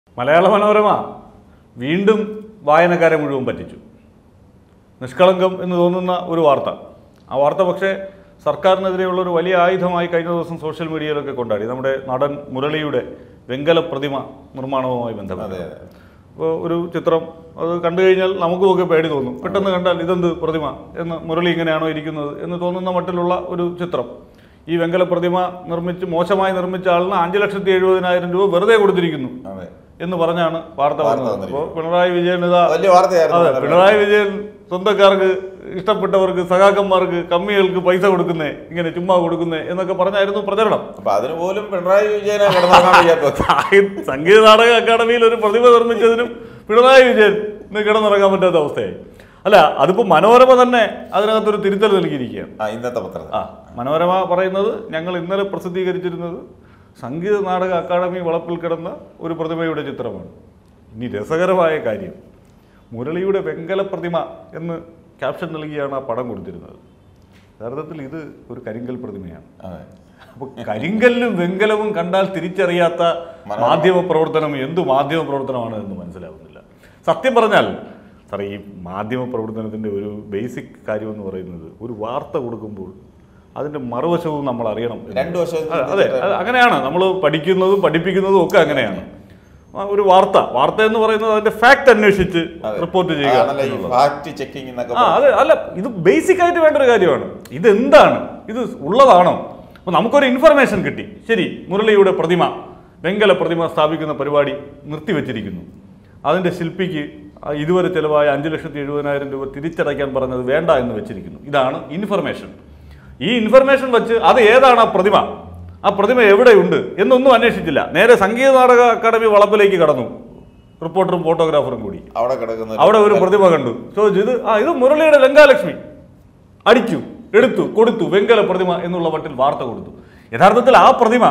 മലയാള മനോരമ വീണ്ടും വായനക്കാരെ മുഴുവൻ പറ്റിച്ചു നിഷ്കളങ്കം എന്ന് തോന്നുന്ന ഒരു വാർത്ത ആ വാർത്ത പക്ഷേ സർക്കാരിനെതിരെയുള്ള ഒരു വലിയ ആയുധമായി കഴിഞ്ഞ ദിവസം സോഷ്യൽ മീഡിയയിലൊക്കെ കൊണ്ടാടി നമ്മുടെ നടൻ മുരളിയുടെ വെങ്കല പ്രതിമ നിർമ്മാണവുമായി ബന്ധപ്പെട്ട് അതെ അതെ ഇപ്പോൾ ഒരു ചിത്രം അത് കണ്ടു കഴിഞ്ഞാൽ നമുക്കുമൊക്കെ പേടി തോന്നും പെട്ടെന്ന് കണ്ടാൽ ഇതെന്ത് പ്രതിമ എന്ന് മുരളി ഇങ്ങനെയാണോ ഇരിക്കുന്നത് എന്ന് തോന്നുന്ന മട്ടിലുള്ള ഒരു ചിത്രം ഈ വെങ്കല പ്രതിമ നിർമ്മിച്ച് മോശമായി നിർമ്മിച്ച ആളിന് അഞ്ച് ലക്ഷത്തി എഴുപതിനായിരം രൂപ വെറുതെ കൊടുത്തിരിക്കുന്നു അതെ എന്ന് പറഞ്ഞാണ് വാർത്ത വാർത്ത വന്നത് വന്നിരിക്കുന്നത്. അപ്പോൾ പിണറായി വിജയൻ ഇതാ വലിയ വാർത്തയായിരുന്നു അതെ മനോരമ. പിണറായി വിജയൻ സ്വന്തക്കാർക്ക് ഇഷ്ടപ്പെട്ടവർക്ക് സഖാക്കന്മാർക്ക് കമ്മികൾക്ക് പൈസ കൊടുക്കുന്നേ ഇങ്ങനെ ചുമ്മാ കൊടുക്കുന്നേ എന്നൊക്കെ പറഞ്ഞായിരുന്നു പ്രചരണം അപ്പൊ അതിന് പോലും പിണറായി വിജയനെ കിടന്നാൻ വയ്യാത്ത സാഹിത്യ- സംഗീത നാടക അക്കാദമിയിൽ ഒരു പ്രതിമ നിർമ്മിച്ചതിനും പിണറായി വിജയൻ ഇന്ന് കിടന്നിറങ്ങാൻ പറ്റാത്ത അവസ്ഥയായി അല്ല അതിപ്പോ മനോരമ തന്നെ അതിനകത്തൊരു തിരുത്തൽ നൽകിയിരിക്കുകയാണ് ആ ഇന്നത്തെ പത്രത്തിൽ ആ മനോരമ പറയുന്നത് ഞങ്ങൾ ഇന്നലെ പ്രസിദ്ധീകരിച്ചിരുന്നത് സംഗീത നാടക അക്കാദമി വളപ്പിൽ കിടന്ന ഒരു പ്രതിമയുടെ ചിത്രമാണ് ഇനി രസകരമായ കാര്യം മുരളിയുടെ വെങ്കല പ്രതിമ എന്ന് ക്യാപ്ഷൻ നൽകിയാണ് ആ പടം കൊടുത്തിരുന്നത് യഥാർത്ഥത്തിൽ ഇത് ഒരു കരിങ്കൽ പ്രതിമയാണ് അതെ അപ്പൊ കരിങ്കല്ലും വെങ്കലവും കണ്ടാൽ തിരിച്ചറിയാത്ത മാധ്യമ പ്രവർത്തനം എന്തു മാധ്യമ പ്രവർത്തനമാണ് എന്ന് മനസ്സിലാവുന്നില്ല സത്യം പറഞ്ഞാൽ സാറേ ഈ മാധ്യമ പ്രവർത്തനത്തിന്റെ ഒരു ബേസിക് കാര്യം എന്ന് പറയുന്നത് ഒരു വാർത്ത കൊടുക്കുമ്പോൾ അതിന്റെ മറുവശവും നമ്മൾ അറിയണം എന്ന്. രണ്ടു വർഷം അതെ, അതെ അത് അങ്ങനെയാണ് നമ്മൾ പഠിക്കുന്നതും പഠിപ്പിക്കുന്നതും ഒക്കെ അങ്ങനെയാണ് ആ, ഒരു വാർത്ത വാർത്ത എന്ന് പറയുന്നത് അതിന്റെ ഫാക്ട് അന്വേഷിച്ച് റിപ്പോർട്ട് ചെയ്യുക ആണല്ലോ ഈ ഫാക്ട് ചെക്കിംഗ് എന്നൊക്കെ ആ അതെ അല്ല ഇത് ബേസിക് ആയിട്ട് വേണ്ട ഒരു കാര്യമാണ് ഇത് എന്താണ് ഇത് ഉള്ളതാണോ അപ്പൊ നമുക്കൊരു ഇൻഫർമേഷൻ കിട്ടി ശരി മുരളിയുടെ പ്രതിമ വെങ്കല പ്രതിമ സ്ഥാപിക്കുന്ന പരിപാടി നിർത്തിവെച്ചിരിക്കുന്നു അതിന്റെ ശില്പിക്ക് ആ ഇതുവരെ ചിലവായ അഞ്ച് ലക്ഷത്തി എഴുപതിനായിരം രൂപ തിരിച്ചടയ്ക്കാൻ പറഞ്ഞത് വേണ്ട എന്ന് വെച്ചിരിക്കുന്നു ഇതാണ് ഇൻഫർമേഷൻ ഈ ഇൻഫർമേഷൻ വെച്ച് അത് ഏതാണ് ആ പ്രതിമ ആ പ്രതിമ എവിടെയുണ്ട് എന്നൊന്നും അന്വേഷിച്ചില്ല നേരെ സംഗീത നാടക അക്കാദമി വളപ്പിലേക്ക് കടന്നു റിപ്പോർട്ടറും ഫോട്ടോഗ്രാഫറും കൂടി അവിടെ കിടക്കുന്ന അവിടെ ഒരു പ്രതിമ കണ്ടു ചോദിച്ചു ഇത് ആ ഇത് മുരളിയുടെ ലങ്കാലക്ഷ്മി അടിച്ചു എടുത്തു കൊടുത്തു വെങ്കല പ്രതിമ എന്നുള്ള മട്ടിൽ വാർത്ത കൊടുത്തു യഥാർത്ഥത്തിൽ ആ പ്രതിമ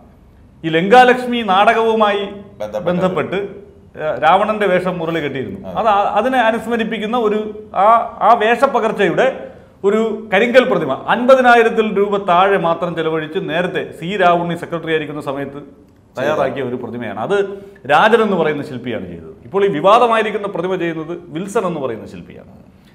ഈ ലങ്കാലക്ഷ്മി നാടകവുമായി ബന്ധപ്പെട്ട് ബന്ധപ്പെട്ട് ഏഹ്, രാവണന്റെ വേഷം മുരളി കെട്ടിയിരുന്നു അത് ആ- അതിനെ അനുസ്മരിപ്പിക്കുന്ന ഒരു ആ ആ വേഷപ്പകർച്ചയുടെ ഒരു കരിങ്കൽ പ്രതിമ അൻപതിനായിരത്തിൽ രൂപ താഴെ മാത്രം ചെലവഴിച്ച് നേരത്തെ സി രാവുണ്ണി സെക്രട്ടറി ആയിരിക്കുന്ന സമയത്ത് തയ്യാറാക്കിയ ഒരു പ്രതിമയാണ് അത് രാജൻ എന്ന് പറയുന്ന ശില്പിയാണ് ചെയ്തത് ഇപ്പോൾ ഈ വിവാദമായിരിക്കുന്ന പ്രതിമ ചെയ്യുന്നത് വിൽസൺ എന്ന് പറയുന്ന ശില്പിയാണ്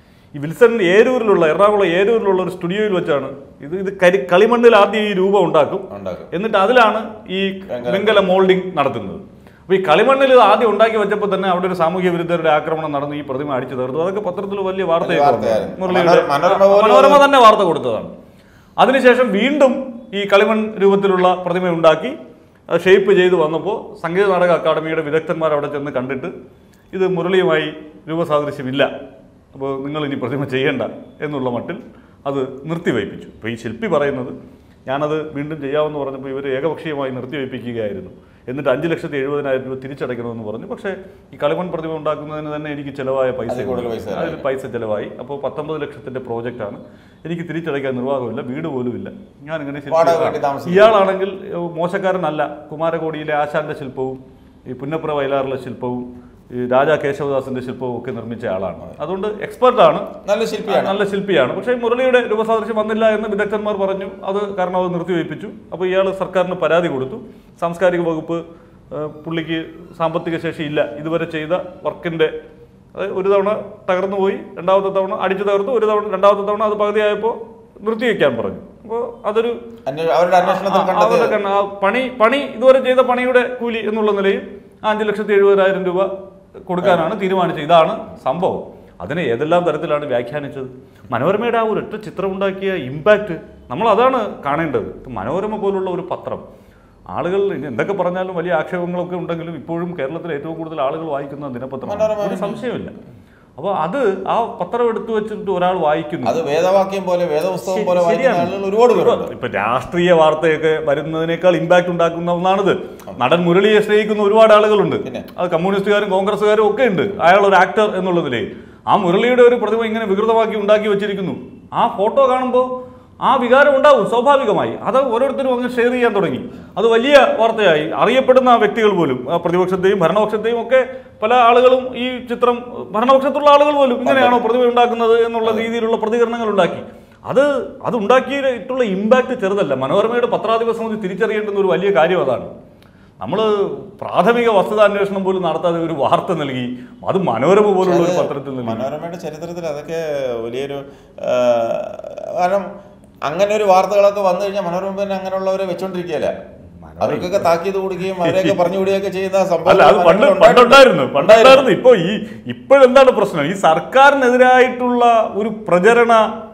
ഈ വിൽസൺ ഏരൂരിലുള്ള എറണാകുളം ഏരൂരിലുള്ള ഒരു സ്റ്റുഡിയോയിൽ വെച്ചാണ് ഇത് ഇത് കരി കളിമണ്ണിൽ ആദ്യം ഈ രൂപം ഉണ്ടാക്കും ഉണ്ടാക്കും എന്നിട്ട് അതിലാണ് ഈ വെങ്കല മോൾഡിംഗ് നടത്തുന്നത് അപ്പോൾ ഈ കളിമണ്ണിൽ ഇത് ആദ്യം ഉണ്ടാക്കി വെച്ചപ്പോൾ തന്നെ അവിടെ ഒരു സാമൂഹ്യ വിരുദ്ധരുടെ ആക്രമണം നടന്ന് ഈ പ്രതിമ അടിച്ചു തീർത്തു അതൊക്കെ പത്രത്തിൽ വലിയ വാർത്തയായി വാർത്തയായിരുന്നു. മുരളിയുടെ മനോര- മനോരമ പോലും മനോരമ തന്നെ വാർത്ത കൊടുത്തതാണ് അതിനുശേഷം വീണ്ടും ഈ കളിമൺ രൂപത്തിലുള്ള പ്രതിമ ഉണ്ടാക്കി ഷേപ്പ് ചെയ്ത് വന്നപ്പോൾ സംഗീത നാടക അക്കാദമിയുടെ വിദഗ്ധന്മാർ അവിടെ ചെന്ന് കണ്ടിട്ട് ഇത് മുരളിയുമായി രൂപസാദൃശ്യമില്ല അപ്പോൾ നിങ്ങൾ ഇനി പ്രതിമ ചെയ്യേണ്ട എന്നുള്ള മട്ടിൽ അത് നിർത്തിവയ്പ്പിച്ചു ഇപ്പോൾ ഈ ശില്പി പറയുന്നത് ഞാനത് വീണ്ടും ചെയ്യാമെന്ന് പറഞ്ഞപ്പോൾ ഇവർ ഏകപക്ഷീയമായി നിർത്തിവയ്പ്പിക്കുകയായിരുന്നു എന്നിട്ട് അഞ്ച് ലക്ഷത്തി എഴുപതിനായിരം രൂപ തിരിച്ചടയ്ക്കണമെന്ന് പറഞ്ഞു പക്ഷേ ഈ കളിമൺ പ്രതിമ ഉണ്ടാക്കുന്നതിന് തന്നെ എനിക്ക് ചിലവായ പൈസ അതിൽ കൂടുതൽ പൈസ അതിൽ പൈസ ചിലവായി അപ്പോൾ പത്തൊമ്പത് ലക്ഷത്തിന്റെ പ്രോജക്റ്റാണ് എനിക്ക് തിരിച്ചടയ്ക്കാൻ നിർവാഹമില്ല വീട് പോലും ഇല്ല ഞാൻ ഇങ്ങനെ ശില്പി- വാടക വീട്ടിൽ താമസിക്കുന്നു. ഇയാളാണെങ്കിൽ ഏഹ്, മോശക്കാരനല്ല കുമാരകോടിയിലെ ആശാന്റെ ശില്പവും ഈ പുന്നപ്ര വയലാറിലെ ശില്പവും ഈ രാജാ കേശവദാസിന്റെ ശില്പവും ഒക്കെ നിർമ്മിച്ച ആളാണ് അതുകൊണ്ട് എക്സ്പെർട്ടാണ് നല്ല ശില്പിയാണ് നല്ല ശില്പിയാണ് പക്ഷേ മുരളിയുടെ രൂപസാദൃശ്യം വന്നില്ല എന്ന് വിദഗ്ധന്മാർ പറഞ്ഞു അത് കാരണം അത് നിർത്തിവെപ്പിച്ചു അപ്പോൾ ഇയാൾ സർക്കാരിന് പരാതി കൊടുത്തു സാംസ്കാരിക വകുപ്പ് ഏഹ്, പുള്ളിക്ക് സാമ്പത്തിക ശേഷി ഇല്ല ഇതുവരെ ചെയ്ത വർക്കിന്റെ അതായത് ഒരു തവണ തകർന്നു പോയി രണ്ടാമത്തെ തവണ അടിച്ചു തകർത്തു ഒരു തവണ രണ്ടാമത്തെ തവണ അത് പകുതിയായപ്പോൾ നിർത്തിവെക്കാൻ പറഞ്ഞു അപ്പോൾ അതൊരു അന്വേ- അവരുടെ അന്വേഷണത്തിൽ ആ, കണ്ടത് അവരുടെ കണ്ണ് ആ പണി പണി ഇതുവരെ ചെയ്ത പണിയുടെ കൂലി എന്നുള്ള നിലയിൽ ആ അഞ്ച് ലക്ഷത്തി എഴുപതിനായിരം രൂപ കൊടുക്കാനാണ് തീരുമാനിച്ചത് ഇതാണ് സംഭവം അതിനെ ഏതെല്ലാം തരത്തിലാണ് വ്യാഖ്യാനിച്ചത് മനോരമയുടെ ആ ഒരു ഒറ്റ ചിത്രം ഉണ്ടാക്കിയ ഇമ്പാക്റ്റ് നമ്മൾ അതാണ് കാണേണ്ടത് ഇപ്പം മനോരമ പോലുള്ള ഒരു പത്രം ആളുകൾ ഇനി എന്തൊക്കെ പറഞ്ഞാലും വലിയ ആക്ഷേപങ്ങളൊക്കെ ഉണ്ടെങ്കിലും ഇപ്പോഴും കേരളത്തിൽ ഏറ്റവും കൂടുതൽ ആളുകൾ വായിക്കുന്ന ദിനപത്രമാണ് മനോരമ ഒരു സംശയമില്ല അപ്പോൾ അത് ആ പത്രം എടുത്തു വെച്ചിട്ട് ഒരാൾ വായിക്കുന്നു അത് വേദവാക്യം പോലെ വേദപുസ്തകം പോലെ വായിക്കുന്ന ശരിയാണ്. ആളുകൾ ഒരുപാട് പേരുണ്ട് ഇപ്പൊ രാഷ്ട്രീയ വാർത്തയൊക്കെ വരുന്നതിനേക്കാൾ ഇമ്പാക്ട് ഉണ്ടാക്കുന്ന ഒന്നാണിത് നടൻ മുരളിയെ സ്നേഹിക്കുന്ന ഒരുപാട് ആളുകളുണ്ട് പിന്നെ? അത് കമ്മ്യൂണിസ്റ്റുകാരും കോൺഗ്രസ്സുകാരും ഒക്കെ ഉണ്ട് അയാൾ ഒരു ആക്ടർ എന്നുള്ളതിലേ ആ മുരളിയുടെ ഒരു പ്രതിമ ഇങ്ങനെ വികൃതമാക്കി ഉണ്ടാക്കി വെച്ചിരിക്കുന്നു ആ ഫോട്ടോ കാണുമ്പോൾ ആ വികാരം ഉണ്ടാവും സ്വാഭാവികമായി അത് ഓരോരുത്തരും അങ്ങ് ഷെയർ ചെയ്യാൻ തുടങ്ങി അത് വലിയ വാർത്തയായി അറിയപ്പെടുന്ന ആ വ്യക്തികൾ പോലും ആ പ്രതിപക്ഷത്തെയും ഭരണപക്ഷത്തെയും ഒക്കെ പല ആളുകളും ഈ ചിത്രം ഭരണപക്ഷത്തുള്ള ആളുകൾ പോലും ഇങ്ങനെയാണോ പ്രതിമ ഉണ്ടാക്കുന്നത് എന്നുള്ള രീതിയിലുള്ള പ്രതികരണങ്ങൾ ഉണ്ടാക്കി അത് അത് ഉണ്ടാക്കിയിട്ടുള്ള ഇമ്പാക്റ്റ് ചെറുതല്ല മനോരമയുടെ പത്രാധിപ സമിതി തിരിച്ചറിയേണ്ടുന്ന ഒരു വലിയ കാര്യം അതാണ് നമ്മൾ പ്രാഥമിക വസ്തുതാന്വേഷണം പോലും നടത്താതെ ഒരു വാർത്ത നൽകി അത് മനോരമ പോലുള്ള ഒരു പത്രത്തിൽ നൽകി മനോരമയുടെ ചരിത്രത്തിൽ അതൊക്കെ വലിയൊരു ആ, കാരണം അങ്ങനെ ഒരു വാർത്തകളൊക്കെ വന്നു കഴിഞ്ഞാൽ മനോരമ പിന്നെ അങ്ങനെയുള്ളവരെ വെച്ചോണ്ടിരിക്കുകയല്ല അവർക്കൊക്കെ താക്കീത് കൊടുക്കുകയും അവരെയൊക്കെ പറഞ്ഞു വിടുകയൊക്കെ ചെയ്യുന്ന സംഭവം അല്ല അത് പണ്ട് മനോരമ പണ്ടുണ്ടായിരുന്നു ഉണ്ടായിരുന്നു. പണ്ടുണ്ടായിരുന്നു ഇപ്പൊ ഈ ഇപ്പോഴെന്താണ് പ്രശ്നം ഈ സർക്കാരിനെതിരായിട്ടുള്ള ഒരു പ്രചരണ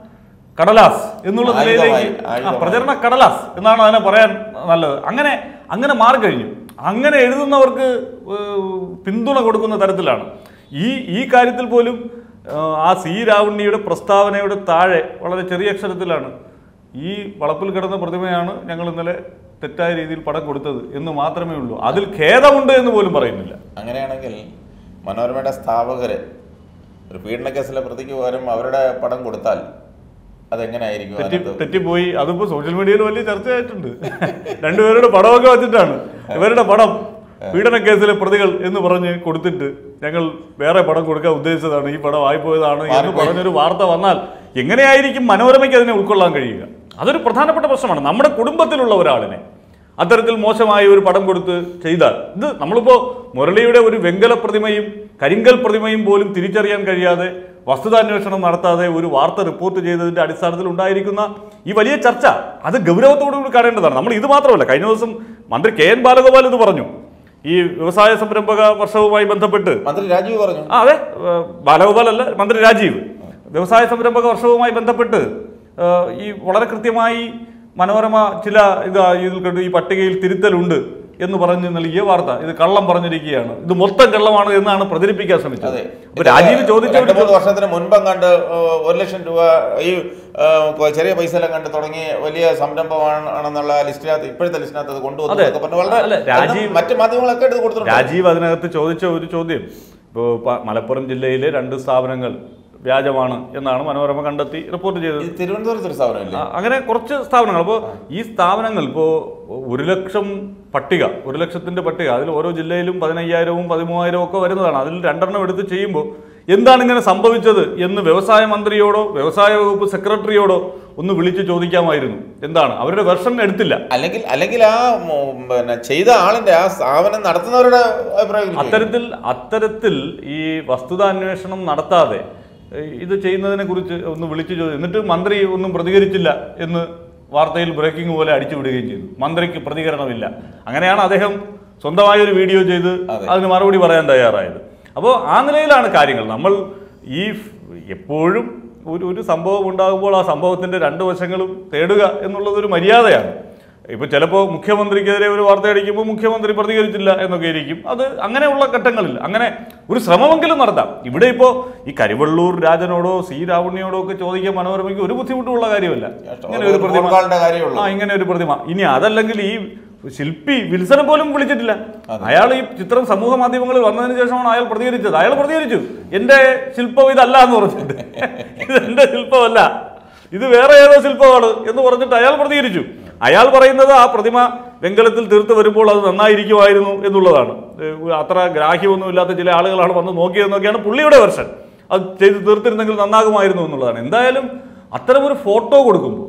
കടലാസ് എന്നുള്ള ആയുധമായി, നിലയിലേക്ക് ആ, ആയുധമായി. പ്രചരണ കടലാസ് എന്നാണ് അതിനെ പറയാൻ നല്ലത് അങ്ങനെ അങ്ങനെ മാറിക്കഴിഞ്ഞു അങ്ങനെ എഴുതുന്നവർക്ക് ഏഹ്, പിന്തുണ കൊടുക്കുന്ന തരത്തിലാണ് ഈ ഈ കാര്യത്തിൽ പോലും ഏഹ്, ആ സി രാവണ്ണിയുടെ പ്രസ്താവനയുടെ താഴെ വളരെ ചെറിയ അക്ഷരത്തിലാണ് ഈ വളപ്പിൽ കിടന്ന പ്രതിമയാണ് ഞങ്ങൾ ഇന്നലെ തെറ്റായ രീതിയിൽ പടം കൊടുത്തത് എന്ന് മാത്രമേ ഉള്ളൂ അതിൽ ഖേദമുണ്ട് എന്ന് പോലും പറയുന്നില്ല അങ്ങനെയാണെങ്കിൽ മനോരമയുടെ സ്ഥാപകര് ഒരു പീഡന കേസിലെ പ്രതിക്ക് പകരം അവരുടെ പടം കൊടുത്താൽ അതെങ്ങനെയായിരിക്കും തെറ്റി അതിനകത്ത്? തെറ്റിപ്പോയി അതിപ്പോ സോഷ്യൽ മീഡിയയിൽ വലിയ ചർച്ചയായിട്ടുണ്ട് രണ്ടുപേരുടെ പടമൊക്കെ വെച്ചിട്ടാണ് ഇവരുടെ പടം പീഡന കേസിലെ പ്രതികൾ എന്ന് പറഞ്ഞ് കൊടുത്തിട്ട് ഞങ്ങൾ വേറെ പടം കൊടുക്കാൻ ഉദ്ദേശിച്ചതാണ് ഈ പടം ആയിപ്പോയതാണ് എന്ന് മാറിപ്പോയി. പറഞ്ഞൊരു വാർത്ത വന്നാൽ എങ്ങനെയായിരിക്കും മനോരമയ്ക്ക് അതിനെ ഉൾക്കൊള്ളാൻ കഴിയുക അതൊരു പ്രധാനപ്പെട്ട പ്രശ്നമാണ് നമ്മുടെ കുടുംബത്തിലുള്ള ഒരാളിനെ അത്തരത്തിൽ മോശമായ ഒരു പടം കൊടുത്ത് ചെയ്താൽ ഇത് നമ്മളിപ്പോ മുരളിയുടെ ഒരു വെങ്കല പ്രതിമയും കരിങ്കൽ പ്രതിമയും പോലും തിരിച്ചറിയാൻ കഴിയാതെ വസ്തുതാന്വേഷണം നടത്താതെ ഒരു വാർത്ത റിപ്പോർട്ട് ചെയ്തതിന്റെ അടിസ്ഥാനത്തിൽ ഉണ്ടായിരിക്കുന്ന ഈ വലിയ ചർച്ച അത് ഗൗരവത്തോടു കൂടി കാണേണ്ടതാണ് നമ്മൾ ഇത് മാത്രമല്ല കഴിഞ്ഞ ദിവസം മന്ത്രി കെ എൻ ബാലഗോപാൽ ഇത് പറഞ്ഞു ഈ വ്യവസായ സംരംഭക വർഷവുമായി ബന്ധപ്പെട്ട് മന്ത്രി രാജീവ് പറഞ്ഞു ആ അതെ ഏഹ് ബാലഗോപാൽ അല്ല മന്ത്രി രാജീവ് വ്യവസായ സംരംഭക വർഷവുമായി ബന്ധപ്പെട്ട് ഏഹ് ഈ വളരെ കൃത്യമായി മനോരമ ചില ഇത് ഇതിൽ കണ്ടു ഈ പട്ടികയിൽ തിരുത്തലുണ്ട് എന്ന് പറഞ്ഞ് നൽകിയ വാർത്ത ഇത് കള്ളം പറഞ്ഞിരിക്കുകയാണ് ഇത് മൊത്തം കള്ളമാണ് എന്നാണ് പ്രചരിപ്പിക്കാൻ ശ്രമിച്ചത് അതെ അപ്പൊ രാജീവ് ചോദിച്ച രണ്ട് ഒരു മൂന്ന് വർഷത്തിന് മുൻപം കണ്ട് ഏഹ്, ഒരു ലക്ഷം രൂപ ഈ ഏഹ്, കൊ- ചെറിയ പൈസ എല്ലാം കണ്ട് തുടങ്ങി വലിയ സംരംഭമാണ് ആണെന്നുള്ള ലിസ്റ്റിനകത്ത് ഇപ്പോഴത്തെ ലിസ്റ്റിനകത്ത് അത് കൊണ്ടുവന്നു അതെ. എന്നൊക്കെ പറഞ്ഞ് വളരെ അല്ല, രാജീവ്- അന്ന് മറ്റ് മാധ്യമങ്ങളൊക്കെ എടുത്ത് കൊടുത്തിട്ടുണ്ട് രാജീവ് അതിനകത്ത് ചോദിച്ച ഒരു ചോദ്യം ഇപ്പോൾ മലപ്പുറം ജില്ലയിലെ രണ്ട് സ്ഥാപനങ്ങൾ വ്യാജമാണ് എന്നാണ് മനോരമ കണ്ടെത്തി റിപ്പോർട്ട് ചെയ്തത് ഇത് തിരുവനന്തപുരത്ത് ഒരു സ്ഥാപനമില്ലേ ആ, അങ്ങനെ കുറച്ച് സ്ഥാപനങ്ങൾ അപ്പോൾ ഈ സ്ഥാപനങ്ങൾ ഇപ്പോൾ ഒരു ലക്ഷം പട്ടിക ഒരു ലക്ഷത്തിന്റെ പട്ടിക അതിൽ ഓരോ ജില്ലയിലും പതിനയ്യായിരവും പതിമൂവായിരവും ഒക്കെ വരുന്നതാണ് അതിൽ രണ്ടെണ്ണം എടുത്ത് ചെയ്യുമ്പോൾ എന്താണ് ഇങ്ങനെ സംഭവിച്ചത് എന്ന് വ്യവസായ മന്ത്രിയോടോ വ്യവസായ വകുപ്പ് സെക്രട്ടറിയോടോ ഒന്ന് വിളിച്ച് ചോദിക്കാമായിരുന്നു എന്താണ് അവരുടെ വെർഷൻ എടുത്തില്ല അല്ലെങ്കിൽ അല്ലെങ്കിൽ ആ ഉം, പിന്നെ ചെയ്ത ആളിന്റെ ആ സ്ഥാപനം നടത്തുന്നവരുടെ അഭിപ്രായം ചോദിക്കും. അത്തരത്തിൽ അത്തരത്തിൽ ഈ വസ്തുതാന്വേഷണം നടത്താതെ ഏഹ്, ഇത് ചെയ്യുന്നതിനെ കുറിച്ച് ഒന്ന് വിളിച്ചു ചോദിച്ചു എന്നിട്ട് മന്ത്രി ഒന്നും പ്രതികരിച്ചില്ല എന്ന് വാർത്തയിൽ ബ്രേക്കിംഗ് പോലെ അടിച്ചു വിടുകയും ചെയ്തു മന്ത്രിക്ക് പ്രതികരണമില്ല അങ്ങനെയാണ് അദ്ദേഹം സ്വന്തമായ ഒരു വീഡിയോ ചെയ്ത് അതെ. അതിന് മറുപടി പറയാൻ തയ്യാറായത് അപ്പോൾ ആ നിലയിലാണ് കാര്യങ്ങൾ നമ്മൾ ഈ ഫ്- എപ്പോഴും ഒരു ഒരു സംഭവം ഉണ്ടാകുമ്പോൾ ആ സംഭവത്തിന്റെ രണ്ട് വശങ്ങളും തേടുക എന്നുള്ളത് ഒരു മര്യാദയാണ് ഇപ്പൊ ചിലപ്പോൾ മുഖ്യമന്ത്രിക്കെതിരെ ഒരു വാർത്ത അടിക്കുമ്പോൾ മുഖ്യമന്ത്രി പ്രതികരിച്ചില്ല എന്നൊക്കെ ഇരിക്കും അത് അങ്ങനെയുള്ള ഘട്ടങ്ങളിൽ അങ്ങനെ ഒരു ശ്രമമെങ്കിലും നടത്താം ഇവിടെ ഇപ്പോൾ ഈ കരിവള്ളൂർ രാജനോടോ സി രാവണ്യോടോ ഒക്കെ ചോദിക്കാൻ മനോരമയ്ക്ക് ഒരു ബുദ്ധിമുട്ടുള്ള കാര്യമല്ല ഇങ്ങനെ ഒരു ഒരു പ്രതിമ ഫോൺ കോളിന്റെ കാര്യമുള്ളൂ. ആ ഇങ്ങനെ ഒരു പ്രതിമ ഇനി അതല്ലെങ്കിൽ ഈ ശില്പി വിൽസനെ പോലും വിളിച്ചിട്ടില്ല അയാൾ ഈ ചിത്രം സമൂഹ മാധ്യമങ്ങളിൽ വന്നതിന് ശേഷമാണ് അയാൾ പ്രതികരിച്ചത് അയാൾ പ്രതികരിച്ചു എന്റെ ശില്പം ഇതല്ല എന്ന് പറഞ്ഞിട്ട് ഇത് എന്റെ ശില്പമല്ല ഇത് വേറെ ഏതോ ശില്പമാണ് എന്ന് പറഞ്ഞിട്ട് അയാൾ പ്രതികരിച്ചു അയാൾ പറയുന്നത് ആ പ്രതിമ വെങ്കലത്തിൽ തീർത്ത് വരുമ്പോൾ അത് നന്നായിരിക്കുമായിരുന്നു എന്നുള്ളതാണ് ഏഹ് അത്ര ഗ്രാഹ്യമൊന്നുമില്ലാത്ത ചില ആളുകളാണ് വന്ന് നോക്കിയതെന്നൊക്കെയാണ് പുള്ളിയുടെ വെർഷൻ അത് ചെയ്ത് തീർത്തിരുന്നെങ്കിൽ നന്നാകുമായിരുന്നു എന്നുള്ളതാണ് എന്തായാലും അത്തരമൊരു ഫോട്ടോ കൊടുക്കുമ്പോൾ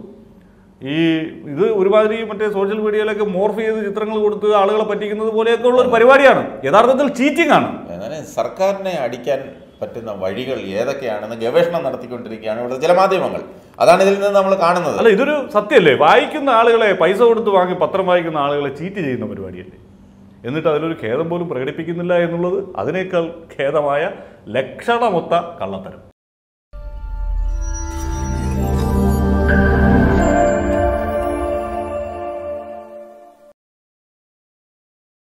ഈ ഇത് ഒരുമാതിരി മറ്റേ സോഷ്യൽ മീഡിയയിലൊക്കെ മോർഫ് ചെയ്ത് ചിത്രങ്ങൾ കൊടുത്ത് ആളുകളെ പറ്റിക്കുന്നത് പോലെയൊക്കെ ഉള്ള ഒരു പരിപാടിയാണ് യഥാർത്ഥത്തിൽ ചീറ്റിംഗ് ആണ് എന്നാലും സർക്കാരിനെ അടിക്കാൻ പറ്റുന്ന വഴികൾ ഏതൊക്കെയാണെന്ന് ഗവേഷണം നടത്തിക്കൊണ്ടിരിക്കുകയാണ് ഇവിടുത്തെ ചില മാധ്യമങ്ങൾ അതാണ് ഇതിൽ നിന്ന് നമ്മൾ കാണുന്നത് അല്ല ഇതൊരു സത്യമല്ലേ വായിക്കുന്ന ആളുകളെ പൈസ കൊടുത്ത് വാങ്ങി പത്രം വായിക്കുന്ന ആളുകളെ ചീറ്റ് ചെയ്യുന്ന പരിപാടിയല്ലേ എന്നിട്ട് അതിലൊരു ഖേദം പോലും പ്രകടിപ്പിക്കുന്നില്ല എന്നുള്ളത് അതിനേക്കാൾ ഖേദമായ ലക്ഷണമൊത്ത കള്ളത്തരം